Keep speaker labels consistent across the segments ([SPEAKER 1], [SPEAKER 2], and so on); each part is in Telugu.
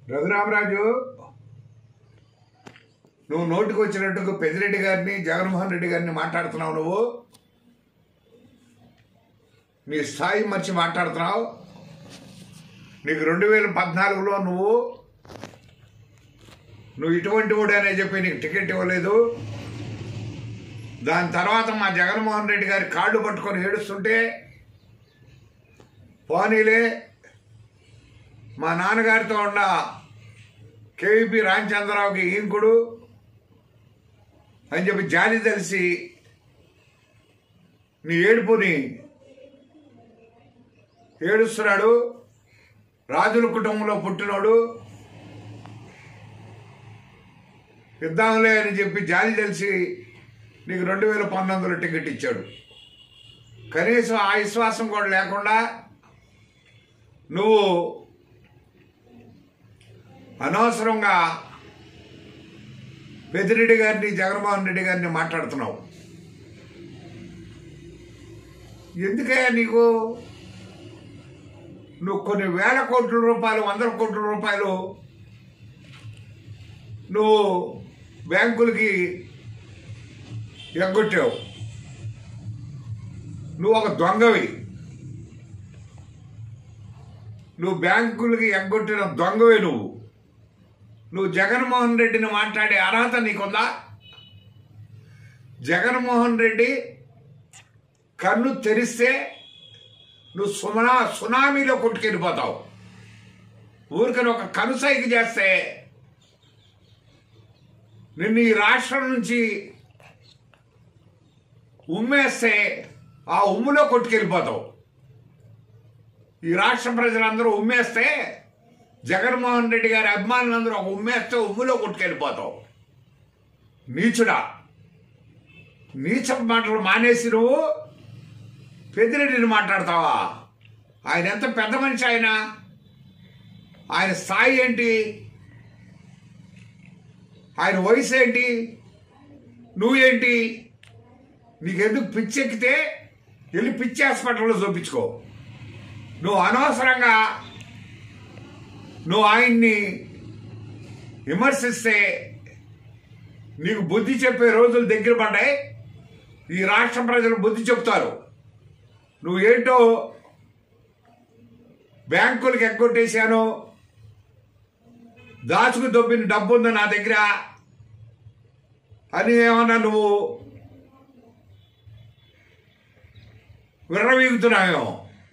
[SPEAKER 1] రఘురామరాజు నువ్వు నోటికి వచ్చినట్టుగా పెద్దిరెడ్డి గారిని జగన్మోహన్ రెడ్డి గారిని మాట్లాడుతున్నావు నువ్వు నీ స్థాయి మర్చి మాట్లాడుతున్నావు నీకు రెండు వేల పద్నాలుగులో నువ్వు నువ్వు ఇటువంటి వాడనే చెప్పి నీకు టికెట్ ఇవ్వలేదు దాని తర్వాత మా జగన్మోహన్ రెడ్డి గారి కాళ్ళు పట్టుకొని ఏడుస్తుంటే పోనీలే మా నాన్నగారితో ఉన్న కేవీపీ రామచంద్రరావుకి ఈంకుడు అని చెప్పి జాలి తెలిసి నీ ఏడుపుని ఏడుస్తున్నాడు రాజుల కుటుంబంలో పుట్టినోడు ఇద్దాంలే అని చెప్పి జాలి తెలిసి నీకు రెండు వేల పంతొమ్మిదిలో టికెట్ ఇచ్చాడు కనీసం ఆ విశ్వాసం కూడా లేకుండా నువ్వు అనవసరంగా పెద్దిరెడ్డి గారిని జగన్మోహన్ రెడ్డి గారిని మాట్లాడుతున్నావు ఎందుకయ్యా నీకు నువ్వు కొన్ని వేల కోట్ల రూపాయలు వందల కోట్ల రూపాయలు నువ్వు బ్యాంకులకి ఎగ్గొట్టావు నువ్వు ఒక దొంగవి నువ్వు బ్యాంకులకి ఎగ్గొట్టిన దొంగవే నువ్వు నువ్వు జగన్మోహన్ రెడ్డిని మాట్లాడే అర్హత నీకుందా జగన్మోహన్ రెడ్డి కన్ను తెరిస్తే నువ్వు సుమనా సునామీలో కొట్టుకెళ్ళిపోతావు ఊరికని ఒక కనుసైకి చేస్తే నిన్ను ఈ రాష్ట్రం నుంచి ఉమ్మేస్తే ఆ ఉమ్ములో కొట్టుకెళ్ళిపోతావు ఈ రాష్ట్ర ప్రజలందరూ ఉమ్మేస్తే జగన్మోహన్ రెడ్డి గారి అభిమానులందరూ ఒక ఉమ్మేస్తే ఉమ్ములో కొట్టుకెళ్ళిపోతావు నీచుడా నీచ మాటలు మానేసి నువ్వు పెద్దిరెడ్డిని మాట్లాడతావా ఆయన ఎంత పెద్ద మనిషి ఆయన ఆయన స్థాయి ఏంటి ఆయన వయసు ఏంటి నువ్వేంటి నీకెందుకు పిచ్చెక్కితే వెళ్ళి పిచ్చి హాస్పిటల్లో చూపించుకో నువ్వు అనవసరంగా నువ్వు ఆయన్ని విమర్శిస్తే నీకు బుద్ధి చెప్పే రోజులు దగ్గర పడ్డాయి ఈ రాష్ట్ర ప్రజలు బుద్ధి చెప్తారు నువ్వు ఏంటో బ్యాంకులకు ఎగ్గొట్టేశాను దాచుకు దొబ్బిన డబ్బు ఉంది నా దగ్గర అని ఏమన్నా నువ్వు విర్రవీగుతున్నావేమో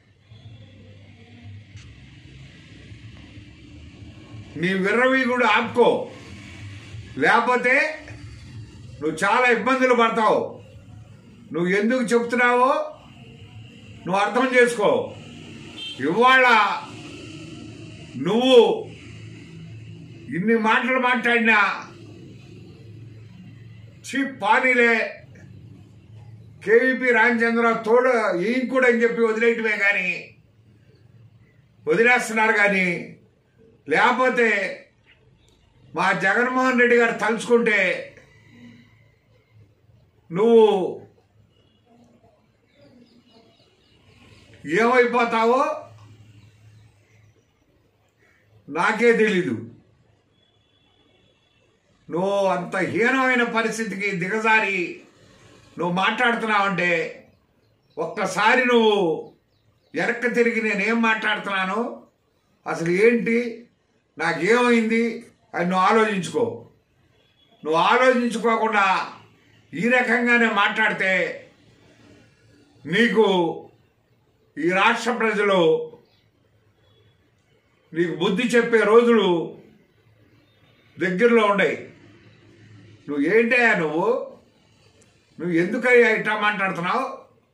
[SPEAKER 1] నీ విర్రవీగుడు ఆపుకో లేకపోతే నువ్వు చాలా ఇబ్బందులు పడతావు నువ్వు ఎందుకు చెప్తున్నావో నువ్వు అర్థం చేసుకో ఇవాళ నువ్వు ఇన్ని మాటలు మాట్లాడినా చీప్ పానీలే కేవీపీ రామచంద్రరావు తోడు ఈయన అని చెప్పి వదిలేయటమే కానీ వదిలేస్తున్నారు కానీ లేకపోతే మా జగన్మోహన్ రెడ్డి గారు తలుచుకుంటే నువ్వు ఏమైపోతావో నాకే తెలీదు నువ్వు అంత హీనమైన పరిస్థితికి దిగజారి నువ్వు మాట్లాడుతున్నావంటే ఒక్కసారి నువ్వు వెనక్కి తిరిగి నేనేం మాట్లాడుతున్నాను అసలు ఏంటి నాకేమైంది అని నువ్వు ఆలోచించుకో నువ్వు ఆలోచించుకోకుండా ఈ రకంగానే మాట్లాడితే నీకు ఈ రాష్ట్ర ప్రజలు నీకు బుద్ధి చెప్పే రోజులు దగ్గరలో ఉన్నాయి నువ్వు ఏంటయ్యా నువ్వు నువ్వు ఎందుకయ్యా ఇట్లా మాట్లాడుతున్నావు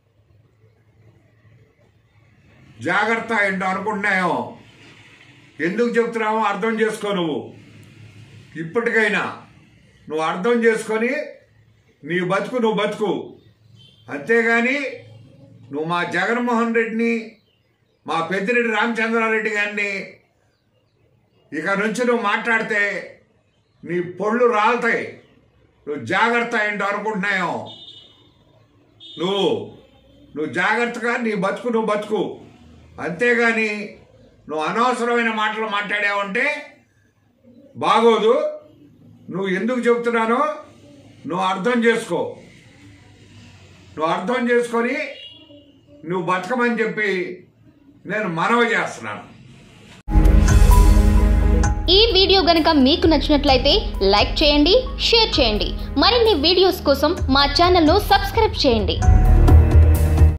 [SPEAKER 1] జాగ్రత్త ఏంటో అనుకుంటున్నాయేమో ఎందుకు చెప్తున్నావో అర్థం చేసుకో నువ్వు ఇప్పటికైనా నువ్వు అర్థం చేసుకొని నీ బతుకు నువ్వు బతుకు అంతేగాని నువ్వు మా జగన్మోహన్ రెడ్డిని మా పెద్దిరెడ్డి రామచంద్రారెడ్డి గారిని ఇక నుంచి నువ్వు మాట్లాడితే నీ పొళ్ళు రాలుతాయి నువ్వు జాగ్రత్త ఏంటో అనుకుంటున్నాయో నువ్వు నువ్వు జాగ్రత్తగా నీ బతుకు నువ్వు బతుకు అంతేగాని నువ్వు అనవసరమైన మాటలు మాట్లాడావంటే బాగోదు నువ్వు ఎందుకు చెబుతున్నానో నువ్వు అర్థం చేసుకో నువ్వు అర్థం చేసుకొని నువ్వు బతకమని చెప్పి నేను మనవి చేస్తున్నాను
[SPEAKER 2] ఈ వీడియో గనక మీకు నచ్చినట్లయితే లైక్ చేయండి షేర్ చేయండి మరిన్ని వీడియోస్ కోసం మా ఛానల్ను సబ్స్క్రైబ్ చేయండి